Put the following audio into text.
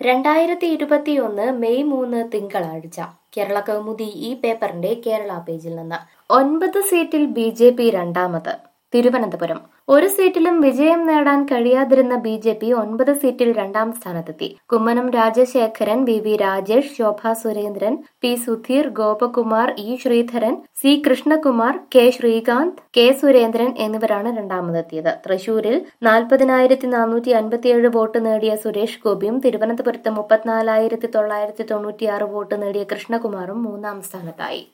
രണ്ടായിരത്തി ഇരുപത്തിയൊന്ന് മെയ് മൂന്ന് തിങ്കളാഴ്ച കേരള കൗമുദി ഈ പേപ്പറിന്റെ കേരള പേജിൽ നിന്ന് ഒൻപത് സീറ്റിൽ ബി ജെ പി രണ്ടാമത് തിരുവനന്തപുരം ഒരു സീറ്റിലും വിജയം നേടാൻ കഴിയാതിരുന്ന ബി ജെ പി ഒൻപത് സീറ്റിൽ രണ്ടാം സ്ഥാനത്തെത്തി Kummanam Rajasekharan V V Rajesh Shobha Surendran P Sudheer Gopakumar E Sreedharan C Krishnakumar K Sreekanth K Surendran എന്നിവരാണ് രണ്ടാമതെത്തിയത് തൃശൂരിൽ നാൽപ്പതിനായിരത്തി നാനൂറ്റി അൻപത്തിയേഴ് വോട്ട് നേടിയ സുരേഷ് ഗോപിയും തിരുവനന്തപുരത്ത് മുപ്പത്തിനാലായിരത്തി തൊള്ളായിരത്തി തൊണ്ണൂറ്റിയാറ് വോട്ട് നേടിയ കൃഷ്ണകുമാറും മൂന്നാം സ്ഥാനത്തായി